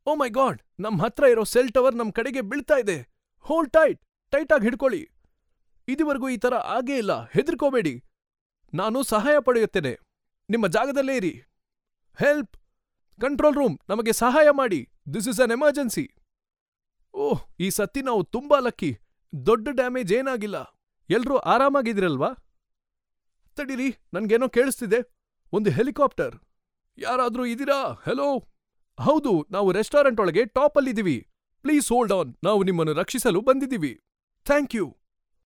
ಓ ಮೈ god! ನಮ್ ಹತ್ರ ಇರೋ ಸೆಲ್ ಟವರ್ ನಮ್ ಕಡೆಗೆ ಬೀಳ್ತಾ ಇದೆ! Hold tight, ಟೈಟಾಗ್ ಹಿಡ್ಕೊಳಿ. ಇದುವರ್ಗೂ ಈ ತರ ಆಗೇ ಇಲ್ಲ, ಹೆದ್ರುಕೋಬೇಡಿ. ನಾನು ಸಹಾಯ ಪಡೆಯುತ್ತೇನೆ. ನಿಮ್ಮ ಜಾಗದಲ್ಲೇ ಇರಿ. ಹೆಲ್ಪ್! ಕಂಟ್ರೋಲ್ ರೂಮ್, ನಮಗೆ ಸಹಾಯ ಮಾಡಿ! This is an emergency! Oh! ಈ ಸತಿ ನಾವು ತುಂಬಾ ಲಕ್ಕಿ. ದೊಡ್ಡ್ ಡ್ಯಾಮೇಜ್ ಏನಾಗಿಲ್ಲ. ಎಲ್ರೂ ಆರಾಮಾಗಿದಿರಲ್ವಾ? ತಡೀರಿ, ನನ್ಗೇನೋ ಕೇಳಿಸ್ತಿದೆ. ಒಂದು ಹೆಲಿಕಾಪ್ಟರ್! ಯಾರಾದ್ರೂ ಇದೀರಾ? ಹೆಲೋ! ಹೌದು, ನಾವು ರೆಸ್ಟೋರೆಂಟ್ ಒಳಗೆ ಟಾಪಲ್ಲಿದೀವಿ. ಪ್ಲೀಸ್ ಹೋಲ್ಡ್ ಆನ್, ನಾವು ನಿಮ್ಮನ್ನು ರಕ್ಷಿಸಲು ಬಂದಿದ್ದೀವಿ. Thank you!